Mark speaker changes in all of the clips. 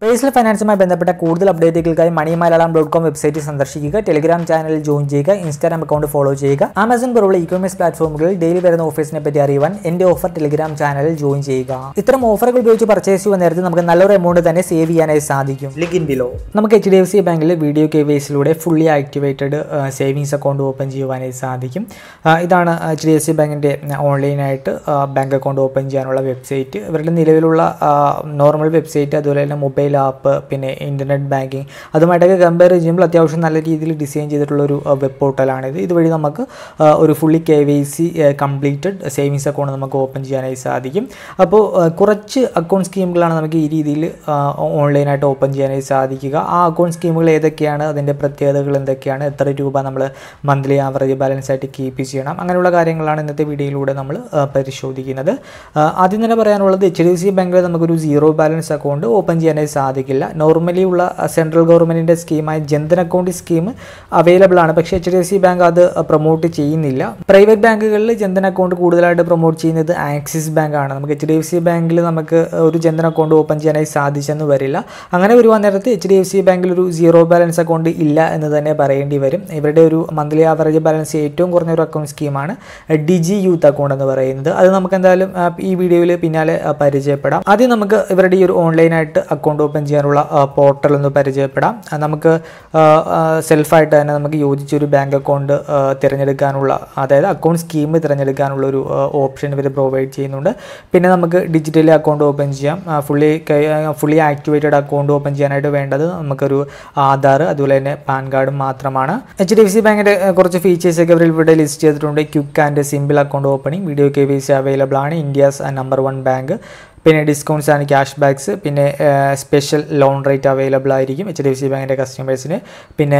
Speaker 1: personal ഫൈനാൻസുമായി ബന്ധപ്പെട്ട കൂടുതൽ അപ്ഡേറ്റുകൾക്കായി money Malayalam dot com website സന്ദർശിക്കുക ടെലിഗ്രാം ചാനൽ ജോയിൻ ചെയ്യുക ഇൻസ്റ്റാഗ്രാം അക്കൗണ്ട് ഫോളോ ചെയ്യുക ആമസോൺ പോലുള്ള ഇ കൊമേഴ്സ് പ്ലാറ്റ്ഫോമുകളിൽ ഡെയിലി വരുന്ന ഓഫേഴ്സിനെ പറ്റി അറിയുവാൻ എന്റെ ഓഫർ ടെലിഗ്രാം ചാനലിൽ ജോയിൻ ചെയ്യുക ഇത്തരം ഓഫറുകൾ ഉപയോഗിച്ച് പർച്ചേസ് ചെയ്യുന്ന നേരത്തെ നമുക്ക് നല്ലൊരു എമൗണ്ട് തന്നെ സേവ് ചെയ്യാനായി സാധിക്കും ലിങ്ക് ഇൻ ബിലോ നമുക്ക് എച്ച് ഡി എഫ് സി ബാങ്കിൽ വീഡിയോ കെ വി എസിലൂടെ fully activated savings account open ചെയ്യുവാനായി സാധിക്കും ആ, ഇതാണ് എച്ച് ഡി എഫ് സി ബാങ്കിൻ്റെ ഓൺലൈനായിട്ട് ബാങ്ക് അക്കൗണ്ട് ഓപ്പൺ ചെയ്യാനുള്ള വെബ്സൈറ്റ് ഇവരുടെ നിലവിലുള്ള നോർമൽ വെബ്സൈറ്റ് അതുപോലെ തന്നെ മൊബൈൽ ആപ്പ് പിന്നെ ഇൻ്റർനെറ്റ് ബാങ്കിങ് അതുമായിട്ടൊക്കെ കമ്പയർ ചെയ്യുമ്പോൾ അത്യാവശ്യം നല്ല രീതിയിൽ ഡിസൈൻ ചെയ്തിട്ടുള്ള ഒരു വെബ് പോർട്ടലാണിത് ഇതുവഴി നമുക്ക് ആ, ഒരു fully K Y C completed savings account നമുക്ക് ഓപ്പൺ ചെയ്യാനായി സാധിക്കും അപ്പോൾ ആ, കുറച്ച് അക്കൗണ്ട് സ്കീമുകളാണ് നമുക്ക് ഈ രീതിയിൽ ഓൺലൈനായിട്ട് ഓപ്പൺ ചെയ്യാനായി സാധിക്കുക ആ അക്കൗണ്ട് സ്കീമുകൾ ഏതൊക്കെയാണ് അതിൻ്റെ പ്രത്യേകതകൾ എന്തൊക്കെയാണ് എത്ര രൂപ നമ്മൾ മന്ത്ലി ആവറേജ് ബാലൻസ് ആയിട്ട് കീപ്പ് ചെയ്യണം അങ്ങനെയുള്ള കാര്യങ്ങളാണ് ഇന്നത്തെ വീഡിയോയിലൂടെ നമ്മൾ ആ, പരിശോധിക്കുന്നത് ആ, ആദ്യം തന്നെ പറയാനുള്ളത് എച്ച് ഡി സി ബാങ്കിൽ നമുക്കൊരു സീറോ ബാലൻസ് അക്കൗണ്ട് ഓപ്പൺ ചെയ്യാനായി സാധിക്കില്ല നോർമലി ഉള്ള സെൻട്രൽ ഗവൺമെൻറ്റിൻ്റെ സ്കീമായ ജൻധൻ അക്കൗണ്ട് സ്കീം അവൈലബിൾ ആണ് പക്ഷേ H D F C bank അത് പ്രൊമോട്ട് ചെയ്യുന്നില്ല പ്രൈവറ്റ് ബാങ്കുകളിൽ ജൻധൻ അക്കൗണ്ട് കൂടുതലായിട്ട് പ്രൊമോട്ട് ചെയ്യുന്നത് ആക്സിസ് ബാങ്ക് ആണ് നമുക്ക് എച്ച് ഡി എഫ് സി ബാങ്കിൽ നമുക്ക് ഒരു ജൻധൻ അക്കൗണ്ട് ഓപ്പൺ ചെയ്യാനായി സാധിച്ചെന്ന് വരില്ല അങ്ങനെ വരുവാൻ നേരത്ത് എച്ച് ഡി എഫ് സി ബാങ്കിൽ ഒരു സീറോ ബാലൻസ് അക്കൗണ്ട് ഇല്ല എന്ന് തന്നെ പറയേണ്ടി വരും ഇവരുടെ ഒരു മന്ത്ലി ആവറേജ് ബാലൻസ് ഏറ്റവും കുറഞ്ഞ ഒരു അക്കൗണ്ട് സ്കീമാണ് ഡിജി യൂത്ത് അക്കൗണ്ട് എന്ന് പറയുന്നത് അത് നമുക്ക് എന്തായാലും ആ, ഈ വീഡിയോയിൽ പിന്നാലെ ആ, പരിചയപ്പെടാം ആദ്യം നമുക്ക് ഇവരുടെ ഈ ഒരു ഓൺലൈനായിട്ട് അക്കൗണ്ട് ഓപ്പൺ ചെയ്യാനുള്ള പോർട്ടൽ ഒന്ന് പരിചയപ്പെടാം ആ, നമുക്ക് സെൽഫായിട്ട് തന്നെ നമുക്ക് യോജിച്ചൊരു ബാങ്ക് അക്കൗണ്ട് തിരഞ്ഞെടുക്കാനുള്ള അതായത് അക്കൗണ്ട് സ്കീം തിരഞ്ഞെടുക്കാനുള്ള ഒരു ഓപ്ഷൻ ഇവർ പ്രൊവൈഡ് ചെയ്യുന്നുണ്ട് പിന്നെ നമുക്ക് ഡിജിറ്റലി അക്കൗണ്ട് ഓപ്പൺ ചെയ്യാം fully fully activated account open ചെയ്യാനായിട്ട് വേണ്ടത് നമുക്കൊരു ആധാർ അതുപോലെ തന്നെ പാൻ കാർഡും മാത്രമാണ് എച്ച് ഡി എഫ് സി ബാങ്കിൻ്റെ കുറച്ച് ഫീച്ചേഴ്സ് ഒക്കെ ഇവർ ഇവിടെ ലിസ്റ്റ് ചെയ്തിട്ടുണ്ട് quick and simple account opening video K V C available ആണ് ഇന്ത്യസ് നമ്പർ വൺ ബാങ്ക് പിന്നെ ഡിസ്കൗണ്ട്സ് ആൻഡ് ക്യാഷ് ബാക്സ് പിന്നെ സ്പെഷ്യൽ ലോൺ റേറ്റ് അവൈലബിൾ ആയിരിക്കും എച്ച് ഡി എഫ് സി ബാങ്കിൻ്റെ കസ്റ്റമേഴ്സിന് പിന്നെ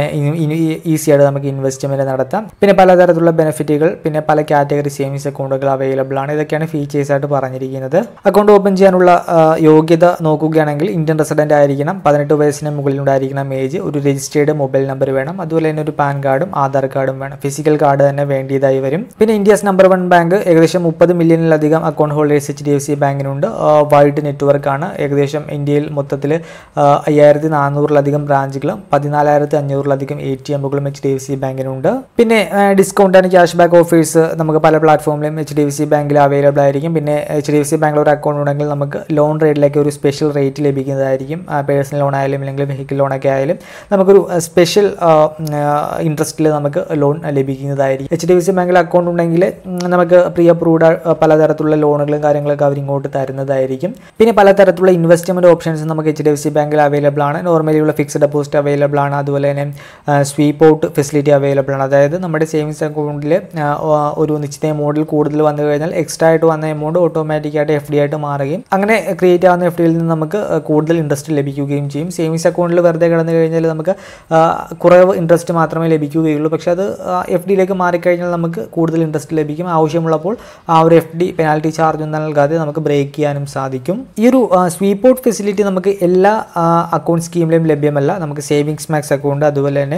Speaker 1: ഈസി ആയിട്ട് നമുക്ക് ഇൻവെസ്റ്റ്മെൻറ്റ് നടത്താം പിന്നെ പലതരത്തിലുള്ള ബെനിഫിറ്റുകൾ പിന്നെ പല കാറ്റഗറി സേവിങ്സ് അക്കൗണ്ടുകൾ അവൈലബിൾ ആണ് ഇതൊക്കെയാണ് ഫീച്ചേഴ്സ് ആയിട്ട് പറഞ്ഞിരിക്കുന്നത് അക്കൗണ്ട് ഓപ്പൺ ചെയ്യാനുള്ള ആ, യോഗ്യത നോക്കുകയാണെങ്കിൽ ഇന്ത്യൻ റെസിഡൻ്റ് ആയിരിക്കണം പതിനെട്ട് വയസ്സിന് മുകളിലുണ്ടായിരിക്കണം ഏജ് ഒരു രജിസ്റ്റേർഡ് മൊബൈൽ നമ്പർ വേണം അതുപോലെ തന്നെ ഒരു പാൻ കാർഡും ആധാർ കാർഡും വേണം ഫിസിക്കൽ കാർഡ് തന്നെ വേണ്ടിയതായി വരും പിന്നെ ഇന്ത്യസ് നമ്പർ വൺ ബാങ്ക് ഏകദേശം മുപ്പത് മില്യണിലധികം account holders H D F C ബാങ്കിനുണ്ട് വൈഡ് നെറ്റ്വർക്കാണ് ഏകദേശം ഇന്ത്യയിൽ മൊത്തത്തിൽ അയ്യായിരത്തി നാനൂറിലധികം ബ്രാഞ്ചുകളും പതിനാലായിരത്തി അഞ്ഞൂറിലധികം എ ടി എമ്മുകളും എച്ച് ഡി എഫ് സി ബാങ്കിനുണ്ട് പിന്നെ discount and cash back offers നമുക്ക് പല പ്ലാറ്റ്ഫോമിലും എച്ച് ഡി എഫ് സി ബാങ്കിൽ അവൈലബിൾ ആയിരിക്കും പിന്നെ എച്ച് ഡി എഫ് സി ബാങ്കിൽ ഒരു അക്കൗണ്ട് ഉണ്ടെങ്കിൽ നമുക്ക് ലോൺ റേറ്റിലേക്ക് ഒരു സ്പെഷ്യൽ റേറ്റ് ലഭിക്കുന്നതായിരിക്കും പേഴ്സണൽ ലോൺ ആയാലും അല്ലെങ്കിൽ വെഹിക്കിൾ ലോണൊക്കെ ആയാലും നമുക്കൊരു സ്പെഷ്യൽ ഇൻട്രസ്റ്റിൽ നമുക്ക് ലോൺ ലഭിക്കുന്നതായിരിക്കും എച്ച് ഡി എഫ് സി ബാങ്കിൽ അക്കൗണ്ട് ഉണ്ടെങ്കിൽ ഉം, നമുക്ക് പ്രീ അപ്രൂവ്ഡ് പലതരത്തിലുള്ള ലോണുകളും കാര്യങ്ങളൊക്കെ അവർ ഇങ്ങോട്ട് തരുന്നതായിരിക്കും പിന്നെ പലതരത്തിലുള്ള ഇൻവെസ്റ്റ്മെൻറ്റ് ഓപ്ഷൻസ് നമുക്ക് എച്ച് ഡി എഫ് സി ബാങ്കിൽ അവൈലബിൾ ആണ് നോർമലി ഉള്ള ഫിക്സ്ഡ് ഡെപ്പോസിറ്റ് അവൈലബിൾ ആണ് അതുപോലെ തന്നെ സ്വീപ്പ് ഔട്ട് ഫെസിലിറ്റി അവൈലബിൾ ആണ് അതായത് നമ്മുടെ സേവിങ്സ് അക്കൗണ്ടിൽ ഒരു നിശ്ചിത എമൗണ്ടിൽ കൂടുതൽ വന്നു കഴിഞ്ഞാൽ എക്സ്ട്രാ ആയിട്ട് വന്ന എമൗണ്ട് ഓട്ടോമാറ്റിക്കായിട്ട് എഫ് ഡി ആയിട്ട് മാറുകയും അങ്ങനെ ക്രിയേറ്റ് ആവുന്ന എഫ് ഡിയിൽ നിന്ന് നമുക്ക് ആ, കൂടുതൽ ഇൻട്രസ്റ്റ് ലഭിക്കുകയും ചെയ്യും സേവിങ്സ് അക്കൗണ്ടിൽ വെറുതെ കിടന്നു കഴിഞ്ഞാൽ നമുക്ക് ആ, കുറവ് ഇൻട്രസ്റ്റ് മാത്രമേ ലഭിക്കുകയുള്ളൂ പക്ഷേ അത് എഫ് ഡിയിലേക്ക് മാറിക്കഴിഞ്ഞാൽ നമുക്ക് കൂടുതൽ ഇൻട്രസ്റ്റ് ലഭിക്കും ആവശ്യമുള്ളപ്പോൾ ആ ഒരു എഫ് ഡി പെനാൽറ്റി ചാർജ് ഒന്നും നൽകാതെ നമുക്ക് ബ്രേക്ക് ചെയ്യാനും സാധിക്കും ഈ ഒരു സ്വീപ്പ് ഔട്ട് ഫെസിലിറ്റി നമുക്ക് എല്ലാ അക്കൗണ്ട് സ്കീമിലും ലഭ്യമല്ല നമുക്ക് സേവിങ്സ് മാക്സ് അക്കൗണ്ട് അതുപോലെ തന്നെ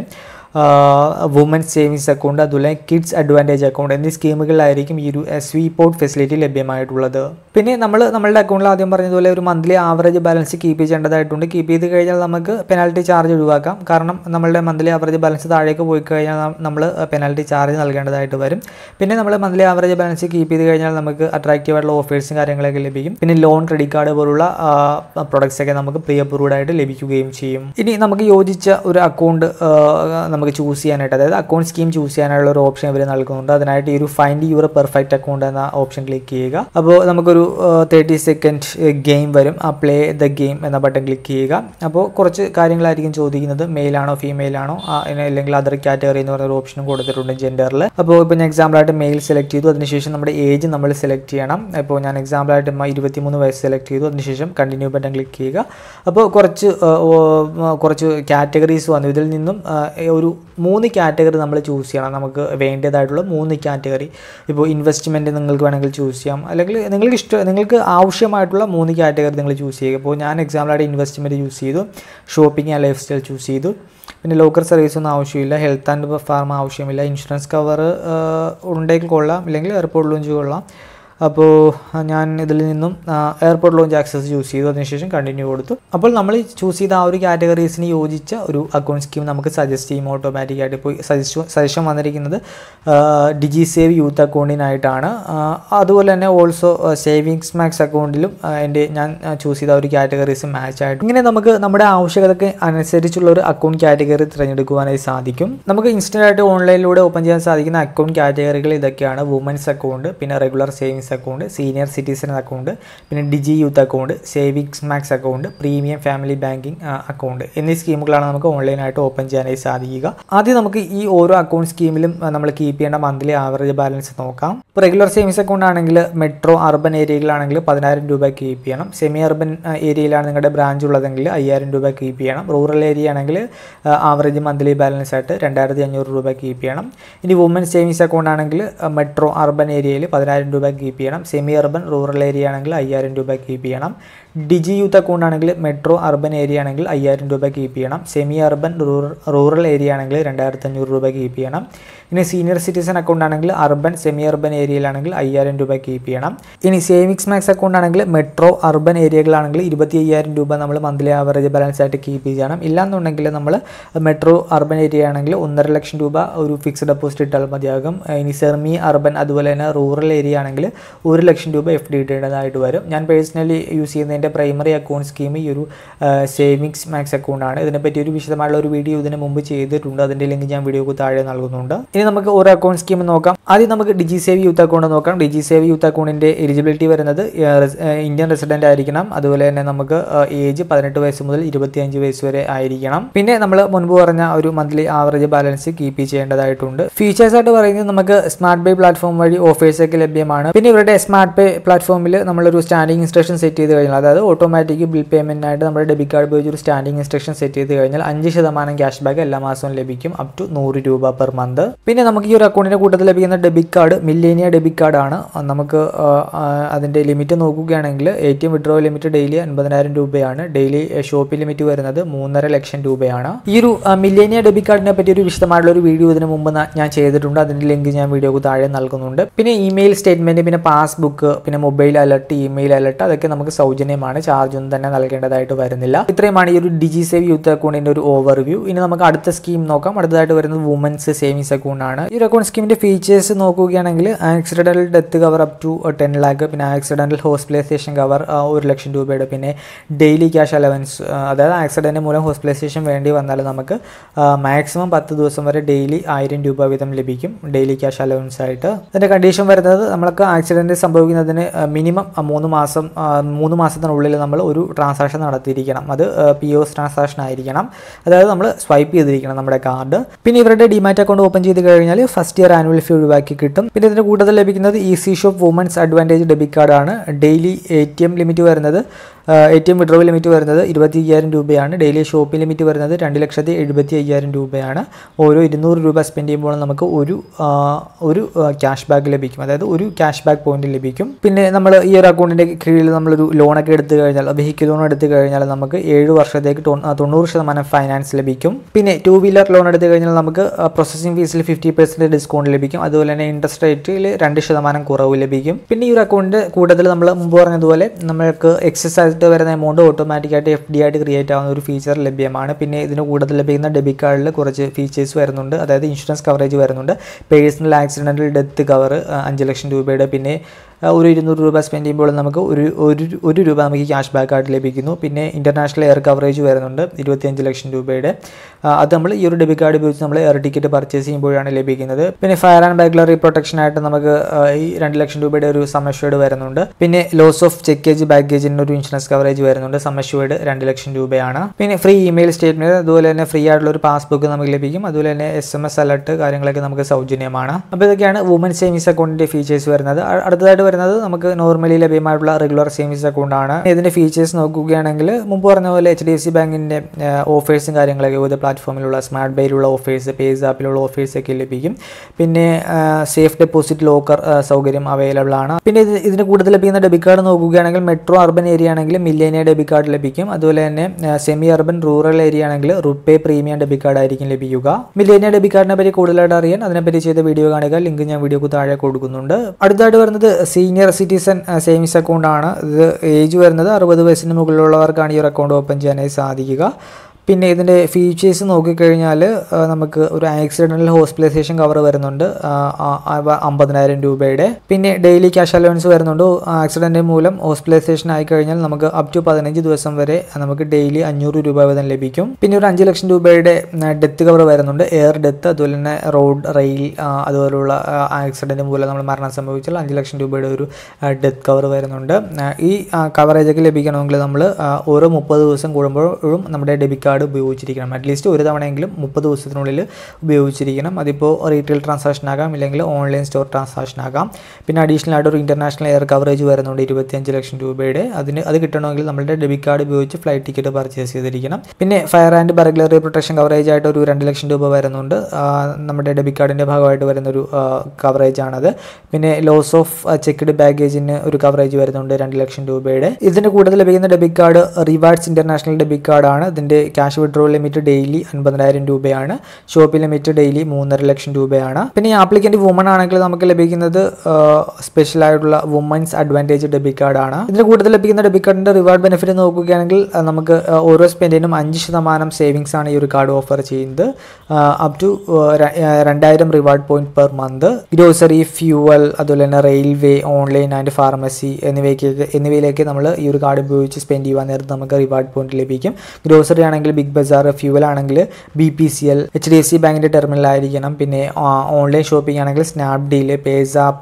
Speaker 1: വുമൻസ് സേവിങ്സ് അക്കൗണ്ട് അതുപോലെ കിഡ്സ് അഡ്വാൻറ്റേജ് അക്കൗണ്ട് എന്നീ സ്കീമുകളിലായിരിക്കും ഈ ഒരു സ്വീപ്പ് ഔട്ട് ഫെസിലിറ്റി ലഭ്യമായിട്ടുള്ളത് പിന്നെ നമ്മൾ നമ്മളുടെ അക്കൗണ്ടിൽ ആദ്യം പറഞ്ഞതുപോലെ ഒരു മന്ത്ലി ആവറേജ് ബാലൻസ് കീപ്പ് ചെയ്യേണ്ടതായിട്ടുണ്ട് കീപ്പ് ചെയ്ത് കഴിഞ്ഞാൽ നമുക്ക് പെനാൽറ്റി ചാർജ് ഒഴിവാക്കാം കാരണം നമ്മളുടെ മന്ത്ലി ആവറേജ് ബാലൻസ് താഴേക്ക് പോയി കഴിഞ്ഞാൽ നമ്മൾ പെനാൽറ്റി ചാർജ് നൽകേണ്ടതായിട്ട് വരും പിന്നെ നമ്മൾ മന്ത്ലി ആവറേജ് ബാലൻസ് കീപ്പ് ചെയ്ത് കഴിഞ്ഞാൽ നമുക്ക് അട്രാക്റ്റീവ് ആയിട്ടുള്ള ഓഫേഴ്സും കാര്യങ്ങളൊക്കെ ലഭിക്കും പിന്നെ ലോൺ ക്രെഡിറ്റ് കാർഡ് പോലുള്ള പ്രൊഡക്ട്സ് ഒക്കെ നമുക്ക് പ്രീ അപ്രൂവ്ഡ് ആയിട്ട് ലഭിക്കുകയും ചെയ്യും ഇനി നമുക്ക് യോജിച്ച ഒരു അക്കൗണ്ട് നമുക്ക് ചൂസ് ചെയ്യാനായിട്ട് അതായത് അക്കൗണ്ട് സ്കീം ചൂസ് ചെയ്യാനുള്ള ഒരു ഓപ്ഷൻ ഇവർ നൽകുന്നുണ്ട് അതിനായിട്ട് ഈ ഒരു ഫൈൻഡ് യുവർ പെർഫെക്റ്റ് അക്കൗണ്ട് എന്ന ഓപ്ഷൻ ക്ലിക്ക് ചെയ്യുക അപ്പോൾ നമുക്കൊരു തേർട്ടി സെക്കൻഡ് ഗെയിം വരും ആ പ്ലേ ദ ഗെയിം എന്ന ബട്ടൺ ക്ലിക്ക് ചെയ്യുക അപ്പോൾ കുറച്ച് കാര്യങ്ങളായിരിക്കും ചോദിക്കുന്നത് മെയിൽ ആണോ ഫീമെയിൽ ആണോ ആ, ഇനി അല്ലെങ്കിൽ അതർ കാറ്റഗറി എന്ന് പറഞ്ഞ ഒരു ഓപ്ഷനും കൊടുത്തിട്ടുണ്ട് ജെൻഡറിൽ അപ്പോൾ ഇപ്പോൾ ഞാൻ എക്സാമ്പിളായിട്ട് മെയിൽ സെലക്ട് ചെയ്തു അതിനുശേഷം നമ്മുടെ ഏജ് നമ്മൾ സെലക്ട് ചെയ്യണം ഇപ്പോൾ ഞാൻ എക്സാമ്പിളായിട്ട് ഇരുപത്തിമൂന്ന് വയസ്സ് സെലക്ട് ചെയ്തു അതിനുശേഷം കണ്ടിന്യൂ ബട്ടൺ ക്ലിക്ക് ചെയ്യുക അപ്പോൾ കുറച്ച് ആ, ഓ, ആ, കുറച്ച് കാറ്റഗറീസ് വന്നു ഇതിൽ നിന്നും ആ, ഒരു മൂന്ന് കാറ്റഗറി നമ്മൾ ചൂസ് ചെയ്യണം നമുക്ക് വേണ്ടതായിട്ടുള്ള മൂന്ന് കാറ്റഗറി ഇപ്പോൾ ഇൻവെസ്റ്റ്മെൻറ്റ് നിങ്ങൾക്ക് വേണമെങ്കിൽ ചൂസ് ചെയ്യാം അല്ലെങ്കിൽ നിങ്ങൾക്ക് ഇഷ്ടം നിങ്ങൾക്ക് ആവശ്യമായിട്ടുള്ള മൂന്ന് കാറ്റഗറി നിങ്ങൾ ചൂസ് ചെയ്യുക ഇപ്പോൾ ഞാൻ എക്സാമ്പിളായിട്ട് ഇൻവെസ്റ്റ്മെൻറ്റ് ചൂസ് ചെയ്തു shopping and lifestyle choose ചെയ്തു പിന്നെ ലോക്കർ സർവീസ് ഒന്നും ആവശ്യമില്ല ഹെൽത്ത് ആൻഡ് ഫാർമ ആവശ്യമില്ല ഇൻഷുറൻസ് കവർ ഉണ്ടെങ്കിൽ കൊള്ളാം ഇല്ലെങ്കിൽ എയർപോർട്ട് ലോഞ്ച് കൊള്ളാം അപ്പോൾ ഞാൻ ഇതിൽ നിന്നും എയർപോർട്ട് ലോഞ്ച് ആക്സസ് ചൂസ് ചെയ്തു അതിനുശേഷം കണ്ടിന്യൂ കൊടുത്തു അപ്പോൾ നമ്മൾ ചൂസ് ചെയ്ത ആ ഒരു കാറ്റഗറീസിന് യോജിച്ച ഒരു അക്കൗണ്ട് സ്കീം നമുക്ക് സജസ്റ്റ് ചെയ്യും ഓട്ടോമാറ്റിക്കായിട്ട് ഇപ്പോൾ സജസ്റ്റ് സജഷൻ വന്നിരിക്കുന്നത് ഡിജി സേവ് യൂത്ത് അക്കൗണ്ടിനായിട്ടാണ് അതുപോലെ തന്നെ ഓൾസോ സേവിങ്സ് മാക്സ് അക്കൗണ്ടിലും എൻ്റെ ഞാൻ ചൂസ് ചെയ്ത ഒരു കാറ്റഗറീസ് മാച്ച് ആയിട്ട് ഇങ്ങനെ നമുക്ക് നമ്മുടെ ആവശ്യകതയ്ക്ക് അനുസരിച്ചുള്ള ഒരു അക്കൗണ്ട് കാറ്റഗറി തിരഞ്ഞെടുക്കുവാനായി സാധിക്കും നമുക്ക് ഇൻസ്റ്റൻ്റ് ആയിട്ട് ഓൺലൈനിലൂടെ ഓപ്പൺ ചെയ്യാൻ സാധിക്കുന്ന അക്കൗണ്ട് കാറ്റഗറികൾ ഇതൊക്കെയാണ് വുമൻസ് അക്കൗണ്ട് പിന്നെ regular savings account senior citizen account പിന്നെ digi youth account savings max account premium family banking account എന്നീ സ്കീമുകളാണ് നമുക്ക് ഓൺലൈനായിട്ട് ഓപ്പൺ ചെയ്യാനായി സാധിക്കുക ആദ്യം നമുക്ക് ഈ ഓരോ അക്കൗണ്ട് സ്കീമിലും നമ്മൾ കീപ്പ് ചെയ്യേണ്ട മന്ത്ലി ആവറേജ് ബാലൻസ് നോക്കാം ഇപ്പോൾ റെഗുലർ സേവിങ്സ് അക്കൗണ്ട് ആണെങ്കിൽ മെട്രോ അർബൻ ഏരിയകളാണെങ്കിൽ പതിനായിരം രൂപ കീപ്പ് ചെയ്യണം സെമി അർബൻ ഏരിയയിലാണ് നിങ്ങളുടെ ബ്രാഞ്ച് ഉള്ളതെങ്കിൽ അയ്യായിരം രൂപ കീപ്പ് ചെയ്യണം റൂറൽ ഏരിയ ആണെങ്കിൽ ആവറേജ് മന്ത്ലി ബാലൻസ് ആയിട്ട് രണ്ടായിരത്തി അഞ്ഞൂറ് രൂപ കീപ്പ് ചെയ്യണം ഇനി വുമൻ സേവിങ്സ് അക്കൗണ്ട് ആണെങ്കിൽ മെട്രോ അർബൻ ഏരിയയിൽ പതിനായിരം രൂപ കീപ്പ് ചെയ്യണം സെമി അർബൻ റൂറൽ ഏരിയ ആണെങ്കിൽ അയ്യായിരം രൂപ കീപ്പ് ചെയ്യണം ഡിജി യൂത്ത് അക്കൗണ്ട് ആണെങ്കിൽ മെട്രോ അർബൻ ഏരിയ ആണെങ്കിൽ അയ്യായിരം രൂപ കീപ്പ് ചെയ്യണം സെമി അർബൻ റൂറൽ ഏരിയ ആണെങ്കിൽ രണ്ടായിരത്തി അഞ്ഞൂറ് രൂപ കീപ്പ് ചെയ്യണം ഇനി സീനിയർ സിറ്റിസൺ അക്കൗണ്ട് ആണെങ്കിൽ അർബൻ സെമി അർബൻ ഏരിയയിലാണെങ്കിൽ അയ്യായിരം രൂപ കീപ്പ് ചെയ്യണം ഇനി സേവിങ്സ് മാക്സ് അക്കൗണ്ട് ആണെങ്കിൽ മെട്രോ അർബൻ ഏരിയകളാണെങ്കിൽ ഇരുപത്തി അയ്യായിരം രൂപ നമ്മൾ മന്ത്ലി ആവറേജ് ബാലൻസ് ആയിട്ട് കീപ്പ് ചെയ്യണം ഇല്ലാന്നുണ്ടെങ്കിൽ നമ്മൾ മെട്രോ അർബൻ ഏരിയ ആണെങ്കിൽ ഒന്നര ലക്ഷം രൂപ ഒരു ഫിക്സ്ഡ് ഡെപ്പോസിറ്റ് ഇട്ടാൽ മതിയാകും ഇനി സെർമി അർബൻ അതുപോലെ തന്നെ റൂറൽ ഏരിയ ആണെങ്കിൽ ഒരു ലക്ഷം രൂപ എഫ് ഡി ഇടേണ്ടതായിട്ട് വരും ഞാൻ പേഴ്സണലി യൂസ് ചെയ്യുന്നതിൻ്റെ പ്രൈമറി അക്കൗണ്ട് സ്കീം ഈ ഒരു സേവിങ്സ് മാക്സ് അക്കൗണ്ട് ആണ് ഇതിനെപ്പറ്റി ഒരു വിശദമായുള്ള ഒരു വീഡിയോ ഇതിന് മുമ്പ് ചെയ്തിട്ടുണ്ട് അതിൻ്റെ ലിങ്ക് ഞാൻ വീഡിയോക്ക് താഴെ നൽകുന്നുണ്ട് ഇനി നമുക്ക് ഓരോ അക്കൗണ്ട് സ്കീം നോക്കാം ആദ്യം നമുക്ക് ഡിജി സേവ് യൂത്ത് അക്കൗണ്ട് നോക്കാം ഡിജി സേവ് യൂത്ത് അക്കൗണ്ടിൻ്റെ എലിജിബിലിറ്റി വരുന്നത് ഇന്ത്യൻ റെസിഡൻ്റ് ആയിരിക്കണം അതുപോലെ തന്നെ നമുക്ക് ഏജ് പതിനെട്ട് വയസ്സ് മുതൽ ഇരുപത്തിയഞ്ച് വയസ്സ് വരെ ആയിരിക്കണം പിന്നെ നമ്മൾ മുൻപ് പറഞ്ഞ ഒരു മന്ത്ലി ആവറേജ് ബാലൻസ് കീപ്പ് ചെയ്യേണ്ടതായിട്ടുണ്ട് ഫീച്ചേഴ്സ് ആയിട്ട് പറയുന്നത് നമുക്ക് സ്മാർട്ട് പേ പ്ലാറ്റ്ഫോം വഴി ഓഫേഴ്സ് ഒക്കെ ലഭ്യമാണ് പിന്നെ ഇവരുടെ സ്മാർട്ട് പേ പ്ലാറ്റ്ഫോമിൽ നമ്മളൊരു സ്റ്റാൻഡിംഗ് ഇൻസ്ട്രക്ഷൻ സെറ്റ് ചെയ്ത് കഴിഞ്ഞാൽ അതായത് ഓട്ടോമാറ്റിക് ബിൽ പേയ്മെൻറ്റിനായിട്ട് നമ്മുടെ ഡെബിറ്റ് കാർഡ് ഉപയോഗിച്ച് ഒരു സ്റ്റാൻഡിംഗ് ഇൻസ്ട്രക്ഷൻ സെറ്റ് ചെയ്ത് കഴിഞ്ഞാൽ അഞ്ച് ശതമാനം ക്യാഷ് ബാക്ക് എല്ലാ മാസവും ലഭിക്കും അപ് ടു നൂറ് രൂപ പെർ മന്ത് പിന്നെ നമുക്ക് ഈ ഒരു അക്കൗണ്ടിൻ്റെ കൂട്ടത്തിൽ ലഭിക്കുന്ന ഡെബിറ്റ് കാർഡ് മില്ലേനിയ ഡെബിറ്റ് കാർഡാണ് നമുക്ക് അതിൻ്റെ ലിമിറ്റ് നോക്കുകയാണെങ്കിൽ A T M withdraw limit daily അൻപതിനായിരം രൂപയാണ് ഡെയിലി ഷോപ്പ് ലിമിറ്റ് വരുന്നത് മൂന്നര ലക്ഷം രൂപയാണ് ഈ ഒരു മില്ലേനിയ ഡെബിറ്റ് കാർഡിനെ പറ്റി ഒരു വിശദമായിട്ടുള്ള ഒരു വീഡിയോ ഇതിന് മുമ്പ് ഞാൻ ചെയ്തിട്ടുണ്ട് അതിൻ്റെ ലിങ്ക് ഞാൻ വീഡിയോക്ക് താഴെ നൽകുന്നുണ്ട് പിന്നെ ഇമെയിൽ സ്റ്റേറ്റ്മെൻറ്റ് പിന്നെ പാസ്ബുക്ക് പിന്നെ മൊബൈൽ അലർട്ട് ഇമെയിൽ അലർട്ട് അതൊക്കെ നമുക്ക് സൗജന്യമാണ് ചാർജ് ഒന്നും തന്നെ നൽകേണ്ടതായിട്ട് വരുന്നില്ല ഇത്രയുമാണ് ഈ ഒരു ഡിജി സേവ് യൂത്ത് അക്കൗണ്ടിൻ്റെ ഒരു ഓവർവ്യൂ ഇനി നമുക്ക് അടുത്ത സ്കീം നോക്കാം അടുത്തതായിട്ട് വരുന്നത് വുമൻസ് സേവിങ്സ് അക്കൗണ്ട് ആണ് ഈ ഒരു അക്കൗണ്ട് സ്കീമിൻ്റെ ഫീച്ചേഴ്സ് നോക്കുകയാണെങ്കിൽ accidental death cover up to ten lakh പിന്നെ ആക്സിഡൻ്റൽ ഹോസ്പിറ്റലൈസേഷൻ കവർ ഒരു ലക്ഷം രൂപയുടെ പിന്നെ ഡെയിലി ക്യാഷ് അലവൻസ് അതായത് ആക്സിഡൻറ്റ് മൂലം ഹോസ്പിറ്റലൈസേഷൻ വേണ്ടി വന്നാൽ നമുക്ക് മാക്സിമം പത്ത് ദിവസം വരെ ഡെയിലി ആയിരം രൂപ വീതം ലഭിക്കും ഡെയിലി ക്യാഷ് അലവൻസ് ആയിട്ട് അതിൻ്റെ കണ്ടീഷൻ വരുന്നത് നമ്മൾക്ക് ആക്സിഡൻറ്റ് സംഭവിക്കുന്നതിന് മിനിമം മൂന്ന് മാസം മൂന്ന് മാസത്തിനുള്ളിൽ നമ്മൾ ഒരു ട്രാൻസാക്ഷൻ നടത്തിയിരിക്കണം അത് പി ഒസ് ട്രാൻസാക്ഷൻ ആയിരിക്കണം അതായത് നമ്മൾ സ്വൈപ്പ് ചെയ്തിരിക്കണം നമ്മുടെ കാർഡ് പിന്നെ ഇവരുടെ ഡിമാറ്റ് അക്കൗണ്ട് ഓപ്പൺ ചെയ്ത് കഴിഞ്ഞാൽ ഫസ്റ്റ് ഇയർ ആനുവൽ ഫീ ഒഴിവാക്കി കിട്ടും പിന്നെ ഇതിൻ്റെ കൂടുതൽ ലഭിക്കുന്നത് easy shop women's advantage debit കാർഡാണ് daily A T M limit വരുന്നത് A T M withdraw limit വരുന്നത് ഇരുപത്തി അയ്യായിരം രൂപയാണ് ഡെയിലി ഷോപ്പിംഗ് ലിമിറ്റ് വരുന്നത് രണ്ട് ലക്ഷത്തി എഴുപത്തി അയ്യായിരം രൂപയാണ് ഓരോ ഇരുന്നൂറ് രൂപ സ്പെൻഡ് ചെയ്യുമ്പോൾ നമുക്ക് ഒരു ഒരു ക്യാഷ് ബാക്ക് ലഭിക്കും അതായത് ഒരു ക്യാഷ് ബാക്ക് പോയിന്റ് ലഭിക്കും പിന്നെ നമ്മൾ ഈ ഒരു അക്കൗണ്ടിൻ്റെ കീഴിൽ നമ്മളൊരു ലോണൊക്കെ എടുത്തു കഴിഞ്ഞാൽ വെഹിക്കിൾ ലോൺ എടുത്തു കഴിഞ്ഞാൽ നമുക്ക് ഏഴ് വർഷത്തേക്ക് തൊണ്ണൂറ് ശതമാനം ഫൈനാൻസ് ലഭിക്കും പിന്നെ ടു വീലർ ലോൺ എടുത്തു കഴിഞ്ഞാൽ നമുക്ക് പ്രോസസ്സിംഗ് ഫീസിൽ ഫിഫ്റ്റി പെർസെൻറ്റ് ഡിസ്കൗണ്ട് ലഭിക്കും അതുപോലെ തന്നെ ഇൻട്രസ്റ്റ് റേറ്റിൽ രണ്ട് ശതമാനം കുറവ് ലഭിക്കും പിന്നെ ഈ ഒരു അക്കൗണ്ട് കൂടുതൽ നമ്മൾ മുമ്പ് പറഞ്ഞതുപോലെ നമ്മൾക്ക് എക്സസൈസ് ആയിട്ട് വരുന്ന എമൗണ്ട് ഓട്ടോമാറ്റിക്കായിട്ട് എഫ് ഡി ആയിട്ട് ക്രിയേറ്റ് ആവുന്ന ഒരു ഫീച്ചർ ലഭ്യമാണ് പിന്നെ ഇതിന് കൂടുതൽ ലഭിക്കുന്ന ഡെബിറ്റ് കാർഡിൽ കുറച്ച് ഫീച്ചേഴ്സ് വരുന്നുണ്ട് അതായത് ഇൻഷുറൻസ് കവറേജ് വരുന്നുണ്ട് പേഴ്സണൽ ആക്സിഡൻ്റൽ ഡെത്ത് കവർ അഞ്ച് ലക്ഷം രൂപയുടെ പിന്നെ ഒരു ഇരുന്നൂറ് രൂപ സ്പെൻഡ് ചെയ്യുമ്പോൾ നമുക്ക് ഒരു ഒരു ഒരു രൂപ നമുക്ക് ക്യാഷ് ബാക്ക് ആയിട്ട് ലഭിക്കുന്നു പിന്നെ ഇൻ്റർനാഷണൽ എയർ കവറേജ് വരുന്നുണ്ട് ഇരുപത്തിയഞ്ച് ലക്ഷം രൂപയുടെ അത് നമ്മൾ ഈ ഒരു ഡെബിറ്റ് കാർഡ് ഉപയോഗിച്ച് നമ്മൾ എയർ ടിക്കറ്റ് പർച്ചേസ് ചെയ്യുമ്പോഴാണ് ലഭിക്കുന്നത് പിന്നെ ഫയർ ആൻഡ് ബാഗ്ലറി പ്രൊട്ടക്ഷൻ ആയിട്ട് നമുക്ക് ഈ രണ്ട് ലക്ഷം രൂപയുടെ ഒരു സമഷ്വേഡ് വരുന്നുണ്ട് പിന്നെ ലോസ് ഓഫ് ചെക്കേജ് ബാഗേജിന് ഒരു ഇൻഷുറൻസ് കവറേജ് വരുന്നുണ്ട് സമഷ്വേഡ് രണ്ട് ലക്ഷം രൂപയാണ് പിന്നെ ഫ്രീ ഇമെയിൽ സ്റ്റേറ്റ്മെൻറ്റ് അതുപോലെ തന്നെ ഫ്രീ ആയിട്ടുള്ള ഒരു പാസ്ബുക്ക് നമുക്ക് ലഭിക്കും അതുപോലെ തന്നെ എസ് എം എസ് അലർട്ട് കാര്യങ്ങളൊക്കെ നമുക്ക് സൗജന്യമാണ് അപ്പോൾ ഇതൊക്കെയാണ് വുമൻ സേവിങ്സ് അക്കൗണ്ടിൻ്റെ ഫീച്ചേഴ്സ് വരുന്നത് അടുത്തതായിട്ട് വരുന്നത് നമുക്ക് നോർമലി ലഭ്യമായിട്ടുള്ള റെഗുലർ സേവിങ്സ് അക്കൗണ്ട് ആണ് ഇതിന്റെ ഫീച്ചേഴ്സ് നോക്കുകയാണെങ്കിൽ മുമ്പ് പറഞ്ഞ പോലെ എച്ച് ഡി എഫ് സി ബാങ്കിന്റെ ഓഫേഴ്സും കാര്യങ്ങളൊക്കെ വിവിധ പ്ലാറ്റ്ഫോമിലുള്ള സ്മാർട്ട് ബേയിലുള്ള ഓഫേഴ്സ് പേസ് ആപ്പിലുള്ള ഓഫേഴ്സ് ഒക്കെ ലഭിക്കും പിന്നെ സേഫ് ഡെപ്പോസിറ്റ് ലോക്കർ സൗകര്യം അവൈലബിൾ ആണ് പിന്നെ ഇത് ഇതിന് കൂടുതൽ ലഭിക്കുന്ന ഡെബിറ്റ് കാർഡ് നോക്കുകയാണെങ്കിൽ മെട്രോ അർബൻ ഏരിയ ആണെങ്കിൽ മില്ലേനിയ ഡെബിറ്റ് കാർഡ് ലഭിക്കും അതുപോലെ തന്നെ സെമി അർബൻ റൂറൽ ഏരിയ ആണെങ്കിൽ റുപ്പേ പ്രീമിയം ഡെബിറ്റ് കാർഡ് ആയിരിക്കും ലഭിക്കുക മില്ലേനിയ ഡെബിറ്റ് കാർഡിനെ പറ്റി കൂടുതലായിട്ട് അറിയാൻ അതിനെപ്പറ്റി ചെയ്ത വീഡിയോ കാണുക ലിങ്ക് ഞാൻ വീഡിയോക്ക് താഴെ കൊടുക്കുന്നുണ്ട് അടുത്തായിട്ട് വരുന്നത് സീനിയർ സിറ്റിസൺ സേവിങ്സ് അക്കൗണ്ടാണ് ഇത് ഏജ് വരുന്നത് അറുപത് വയസ്സിന് മുകളിലുള്ളവർക്കാണ് ഈ ഒരു അക്കൗണ്ട് ഓപ്പൺ ചെയ്യാനായി സാധിക്കുക പിന്നെ ഇതിൻ്റെ ഫീച്ചേഴ്സ് നോക്കിക്കഴിഞ്ഞാൽ ആ, നമുക്ക് ഒരു ആക്സിഡൻ്റൽ ഹോസ്പിറ്റലൈസേഷൻ കവർ വരുന്നുണ്ട് ആ, ആ, അവ അമ്പതിനായിരം രൂപയുടെ പിന്നെ ഡെയിലി ക്യാഷ് അലവൻസ് വരുന്നുണ്ട് ആക്സിഡൻറ്റ് മൂലം ഹോസ്പിറ്റലൈസേഷൻ ആയി കഴിഞ്ഞാൽ നമുക്ക് അപ് ടു പതിനഞ്ച് ദിവസം വരെ നമുക്ക് ഡെയിലി അഞ്ഞൂറ് രൂപ വീതം ലഭിക്കും പിന്നെ ഒരു അഞ്ച് ലക്ഷം രൂപയുടെ ഡെത്ത് കവർ വരുന്നുണ്ട് എയർ ഡെത്ത് അതുപോലെ തന്നെ റോഡ് റെയിൽ ആ, അതുപോലുള്ള ആക്സിഡൻറ്റ് മൂലം നമ്മൾ മരണം സംഭവിച്ചാൽ അഞ്ച് ലക്ഷം രൂപയുടെ ഒരു ഡെത്ത് കവർ വരുന്നുണ്ട് ആ, ഈ കവറേജ് ഒക്കെ ലഭിക്കണമെങ്കിൽ നമ്മൾ ഓരോ മുപ്പത് ദിവസം കൂടുമ്പോഴും നമ്മുടെ ഡെബിറ്റ് കാർഡ് ഉപയോഗിച്ചിരിക്കണം അറ്റ്ലീസ്റ്റ് ഒരു തവണയെങ്കിലും മുപ്പത് ദിവസത്തിനുള്ളിൽ ഉപയോഗിച്ചിരിക്കണം അതിപ്പോൾ റീറ്റെയിൽ ട്രാൻസാക്ഷൻ ആകാം ഇല്ലെങ്കിൽ ഓൺലൈൻ സ്റ്റോർ ട്രാൻസാക്ഷൻ ആകാം പിന്നെ അഡീഷണൽ ആയിട്ട് ഒരു ഇൻ്റർനാഷണൽ എയർ കവറേജ് വരുന്നുണ്ട് ഇരുപത്തിയഞ്ച് ലക്ഷം രൂപയുടെ അതിന് അത് കിട്ടണമെങ്കിൽ നമ്മുടെ ഡെബിറ്റ് കാർഡ് ഉപയോഗിച്ച് ഫ്ലൈറ്റ് ടിക്കറ്റ് പർച്ചേസ് ചെയ്തിരിക്കണം പിന്നെ fire and burglary protection coverage ആയിട്ട് ഒരു രണ്ട് ലക്ഷം രൂപ വരുന്നുണ്ട് ആ, നമ്മുടെ ഡെബിറ്റ് കാർഡിൻ്റെ ഭാഗമായിട്ട് വരുന്നൊരു കവറേജ് ആണത് പിന്നെ ലോസ് ഓഫ് ചെക്ക്ഡ് ബാഗേജിന് ഒരു കവറേജ് വരുന്നുണ്ട് രണ്ട് ലക്ഷം രൂപയുടെ ഇതിന് കൂടുതൽ ലഭിക്കുന്ന debit card rewards international debit കാർഡാണ് ഇതിൻ്റെ ക്യാഷ് വിഡ്രോൾ ലിമിറ്റ് ഡെയിലി അൻപതിനായിരം രൂപയാണ് ഷോപ്പ് ലിമിറ്റ് ഡെയിലി മൂന്നര ലക്ഷം രൂപയാണ് പിന്നെ ഈ ആപ്ലിക്കൻ്റ് വുമൺ ആണെങ്കിൽ നമുക്ക് ലഭിക്കുന്നത് സ്പെഷ്യൽ ആയിട്ടുള്ള വുമൻസ് അഡ്വാൻറ്റേജ് ഡെബിറ്റ് കാർഡാണ് ഇതിന് കൂടുതൽ ലഭിക്കുന്ന ഡെബിറ്റ് കാർഡിൻ്റെ റിവാർഡ് ബെനിഫിറ്റ് നോക്കുകയാണെങ്കിൽ ആ, നമുക്ക് ആ, ഓരോ സ്പെൻഡിനും അഞ്ച് ശതമാനം സേവിങ്സ് ആണ് ഈ ഒരു കാർഡ് ഓഫർ ചെയ്യുന്നത് അപ് ടു രണ്ടായിരം reward point per month grocery fuel അതുപോലെ തന്നെ റെയിൽവേ ഓൺലൈൻ ആൻഡ് ഫാർമസി എന്നിവയ്ക്ക് എന്നിവയിലേക്ക് നമ്മൾ ഈ ഒരു കാർഡ് ഉപയോഗിച്ച് സ്പെൻഡ് ചെയ്യുവാൻ നേരത്ത് നമുക്ക് റിവാർഡ് പോയിന്റ് ലഭിക്കും ഗ്രോസറി ആണെങ്കിൽ ബിഗ് ബസാർ ഫ്യൂവൽ ആണെങ്കിൽ B P C L H D F C ബാങ്കിൻ്റെ ടെർമിനലായിരിക്കണം പിന്നെ ഓൺലൈൻ ഷോപ്പിംഗ് ആണെങ്കിൽ സ്നാപ്ഡീൽ പേസാപ്പ്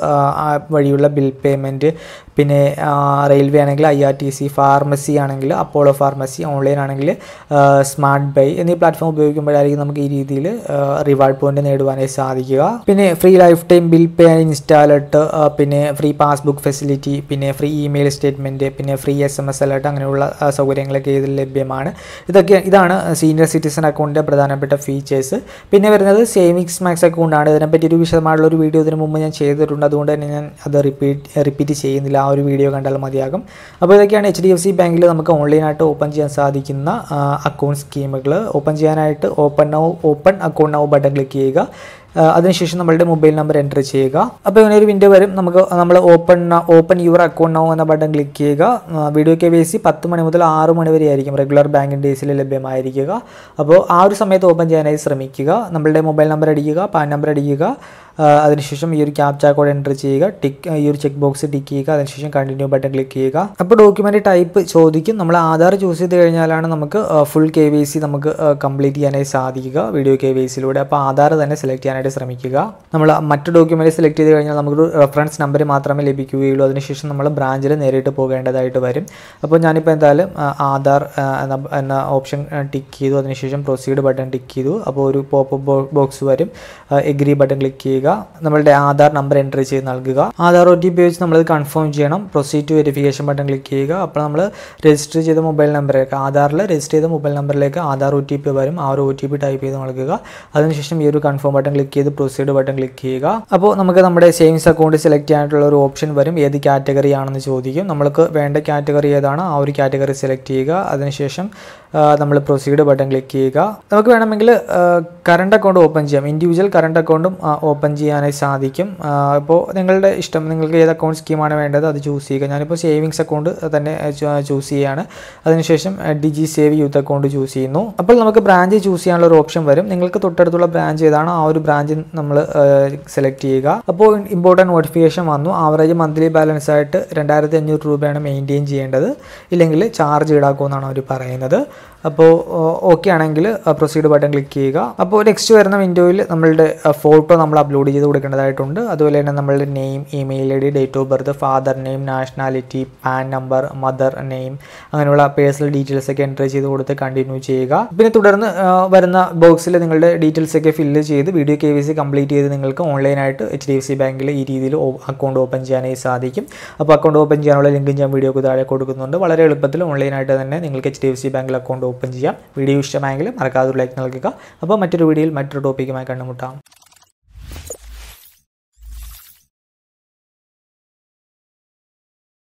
Speaker 1: വഴിയുള്ള ബിൽ പേയ്മെൻറ്റ് പിന്നെ ആ, റെയിൽവേ ആണെങ്കിൽ I R T C pharmacy ആണെങ്കിൽ അപ്പോളോ ഫാർമസി ഓൺലൈൻ ആണെങ്കിൽ സ്മാർട്ട് ബൈ എന്നീ പ്ലാറ്റ്ഫോം ഉപയോഗിക്കുമ്പോഴായിരിക്കും നമുക്ക് ഈ രീതിയിൽ റിവാർഡ് പോയിന്റ് നേടുവാനായി സാധിക്കുക പിന്നെ free lifetime bill pay install alert പിന്നെ ഫ്രീ പാസ്ബുക്ക് ഫെസിലിറ്റി പിന്നെ ഫ്രീ ഇമെയിൽ സ്റ്റേറ്റ്മെൻറ്റ് പിന്നെ free S M S alert അങ്ങനെയുള്ള ആ, സൗകര്യങ്ങളൊക്കെ ഇതിൽ ലഭ്യമാണ് ഇതൊക്കെ ഇതാണ് സീനിയർ സിറ്റിസൺ അക്കൗണ്ടിൻ്റെ പ്രധാനപ്പെട്ട ഫീച്ചേഴ്സ് പിന്നെ വരുന്നത് സേവിങ്സ് മാക്സ് അക്കൗണ്ടാണ് ഇതിനെപ്പറ്റി ഒരു വിശദമായുള്ള ഒരു വീഡിയോ ഇതിന് മുമ്പ് ഞാൻ ചെയ്തിട്ടുണ്ട് അതുകൊണ്ട് തന്നെ ഞാൻ അത് റിപ്പീറ്റ് റിപ്പീറ്റ് ചെയ്യുന്നില്ല ആ ഒരു വീഡിയോ കണ്ടാൽ മതിയാകും അപ്പോൾ ഇതൊക്കെയാണ് എച്ച് ഡി എഫ് സി ബാങ്കിൽ നമുക്ക് ഓൺലൈനായിട്ട് ഓപ്പൺ ചെയ്യാൻ സാധിക്കുന്ന അക്കൗണ്ട് സ്കീമുകൾ ഓപ്പൺ ചെയ്യാനായിട്ട് open now open account now button click ചെയ്യുക ആ, അതിനുശേഷം നമ്മളുടെ മൊബൈൽ നമ്പർ എൻ്റർ ചെയ്യുക അപ്പോൾ ഇങ്ങനെ ഒരു വിൻഡോ വരും നമുക്ക് നമ്മൾ open open your account now എന്ന ബട്ടൺ ക്ലിക്ക് ചെയ്യുക ആ, വീഡിയോ കെ വൈ സി പത്ത് മണി മുതൽ ആറ് മണി വരെ ആയിരിക്കും റെഗുലർ ബാങ്കിങ് ഡേയ്സിൽ ലഭ്യമായിരിക്കുക അപ്പോൾ ആ ഒരു സമയത്ത് ഓപ്പൺ ചെയ്യാനായി ശ്രമിക്കുക നമ്മളുടെ മൊബൈൽ നമ്പർ അടിക്കുക പാൻ നമ്പർ അടിക്കുക ആ, അതിനുശേഷം ഈ ഒരു ക്യാപ്ചാ കോഡ് എൻ്റർ ചെയ്യുക ടിക്ക് ഈ ഒരു ചെക്ക് ബോക്സ് ടിക്ക് ചെയ്യുക അതിനുശേഷം കണ്ടിന്യൂ ബട്ടൺ ക്ലിക്ക് ചെയ്യുക അപ്പോൾ ഡോക്യുമെൻ്റ് ടൈപ്പ് ചോദിക്കും നമ്മൾ ആധാർ ചൂസ് ചെയ്ത് കഴിഞ്ഞാലാണ് നമുക്ക് ഫുൾ കെ വൈ സി നമുക്ക് കംപ്ലീറ്റ് ചെയ്യാനായി സാധിക്കുക വീഡിയോ കെ വൈ സിയിലൂടെ അപ്പോൾ ആധാർ തന്നെ സെലക്ട് ചെയ്യാനായിട്ട് ശ്രമിക്കുക നമ്മൾ മറ്റ് ഡോക്യുമെൻ്റ് സെലക്ട് ചെയ്ത് കഴിഞ്ഞാൽ നമുക്കൊരു റെഫറൻസ് നമ്പർ മാത്രമേ ലഭിക്കുകയുള്ളൂ അതിനുശേഷം നമ്മൾ ബ്രാഞ്ചിൽ നേരിട്ട് പോകേണ്ടതായിട്ട് വരും അപ്പോൾ ഞാനിപ്പോൾ എന്തായാലും ആ, ആധാർ ആ, എന്ന എന്ന ഓപ്ഷൻ ടിക്ക് ചെയ്തു അതിനുശേഷം പ്രൊസീഡ് ബട്ടൺ ടിക്ക് ചെയ്തു അപ്പോൾ ഒരു പോപ്പ് ബോക്സ് വരും എഗ്രി ബട്ടൺ ക്ലിക്ക് ചെയ്യുക നമ്മളുടെ ആധാർ നമ്പർ എൻ്റർ ചെയ്ത് നൽകുക ആധാർ ഒ ടി പി വെച്ച് നമ്മളത് കൺഫേം ചെയ്യണം proceed to verification button click ചെയ്യുക അപ്പോൾ നമ്മൾ രജിസ്റ്റർ ചെയ്ത മൊബൈൽ നമ്പറിലേക്ക് ആധാറിൽ രജിസ്റ്റർ ചെയ്ത മൊബൈൽ നമ്പറിലേക്ക് ആധാർ ഒ ടി പി വരും ആ ഒരു ഒ ടി പി ടൈപ്പ് ചെയ്ത് നൽകുക അതിനുശേഷം ഈ ഒരു കൺഫേം ബട്ടൺ ക്ലിക്ക് ചെയ്ത് പ്രൊസീഡ് ബട്ടൺ ക്ലിക്ക് ചെയ്യുക അപ്പോൾ നമുക്ക് നമ്മുടെ സേവിങ്സ് അക്കൗണ്ട് സെലക്ട് ചെയ്യാനായിട്ടുള്ള ഒരു ഓപ്ഷൻ വരും ഏത് കാറ്റഗറി ആണെന്ന് ചോദിക്കും നമ്മൾക്ക് വേണ്ട കാറ്റഗറി ഏതാണ് ആ ഒരു കാറ്റഗറി സെലക്ട് ചെയ്യുക അതിനുശേഷം നമ്മൾ പ്രൊസീഡ് ബട്ടൺ ക്ലിക്ക് ചെയ്യുക നമുക്ക് വേണമെങ്കിൽ കറണ്ട് അക്കൗണ്ട് ഓപ്പൺ ചെയ്യാം ഇൻഡിവിജ്വൽ കറണ്ട് അക്കൗണ്ടും ഓപ്പൺ ചെയ്യാനായി സാധിക്കും ഇപ്പോൾ നിങ്ങളുടെ ഇഷ്ടം നിങ്ങൾക്ക് ഏത് അക്കൗണ്ട് സ്കീമാണ് വേണ്ടത് അത് ചൂസ് ചെയ്യുക ഞാനിപ്പോൾ സേവിങ്സ് അക്കൗണ്ട് തന്നെ ചൂസ് ചെയ്യുകയാണ് അതിനുശേഷം digi save youth account choose ചെയ്യുന്നു അപ്പോൾ നമുക്ക് ബ്രാഞ്ച് ചൂസ് ചെയ്യാനുള്ള ഒരു ഓപ്ഷൻ വരും നിങ്ങൾക്ക് തൊട്ടടുത്തുള്ള ബ്രാഞ്ച് ഏതാണോ ആ ഒരു ബ്രാഞ്ച് നമ്മൾ സെലക്ട് ചെയ്യുക അപ്പോൾ ഇമ്പോർട്ടൻറ്റ് നോട്ടിഫിക്കേഷൻ വന്നു ആവറേജ് മന്ത്ലി ബാലൻസ് ആയിട്ട് രണ്ടായിരത്തി അഞ്ഞൂറ് രൂപയാണ് മെയിൻറ്റെയിൻ ചെയ്യേണ്ടത് ഇല്ലെങ്കിൽ ചാർജ് ഈടാക്കുമെന്നാണ് അവർ പറയുന്നത് അപ്പോൾ ഓക്കെ ആണെങ്കിൽ പ്രൊസീഡ് ബട്ടൺ ക്ലിക്ക് ചെയ്യുക അപ്പോൾ നെക്സ്റ്റ് വരുന്ന വിൻഡോയിൽ നമ്മളുടെ ഫോട്ടോ നമ്മൾ അപ്ലോഡ് ചെയ്ത് കൊടുക്കേണ്ടതായിട്ടുണ്ട് അതുപോലെ തന്നെ നമ്മളുടെ name email I D date of birth father name nationality PAN number mother name അങ്ങനെയുള്ള പേഴ്സണൽ ഡീറ്റെയിൽസ് ഒക്കെ എൻ്റർ ചെയ്ത് കൊടുത്ത് കണ്ടിന്യൂ ചെയ്യുക പിന്നെ തുടർന്ന് ആ, വരുന്ന ബോക്സിൽ നിങ്ങളുടെ ഡീറ്റെയിൽസ് ഒക്കെ ഫില്ല് ചെയ്ത് video K V C complete ചെയ്ത് നിങ്ങൾക്ക് ഓൺലൈനായിട്ട് എച്ച് ഡി എഫ് സി ബാങ്കിൽ ഈ രീതിയിൽ അക്കൗണ്ട് ഓപ്പൺ ചെയ്യാനായി സാധിക്കും അപ്പോൾ അക്കൗണ്ട് ഓപ്പൺ ചെയ്യാനുള്ള ലിങ്ക് ഞാൻ വീഡിയോക്ക് താഴെ കൊടുക്കുന്നുണ്ട് വളരെ എളുപ്പത്തിൽ ഓൺലൈനായിട്ട് തന്നെ നിങ്ങൾക്ക് എച്ച് ഡി എഫ് സി ബാങ്കിൽ അക്കൗണ്ട് ഓപ്പൺ ചെയ്യാം വീഡിയോ ഇഷ്ടമായെങ്കിൽ മറക്കാതെ ലൈക്ക് നൽകുക അപ്പോൾ മറ്റൊരു വീഡിയോയിൽ മറ്റൊരു ടോപ്പിക്കുമായി കണ്ടുമുട്ടാം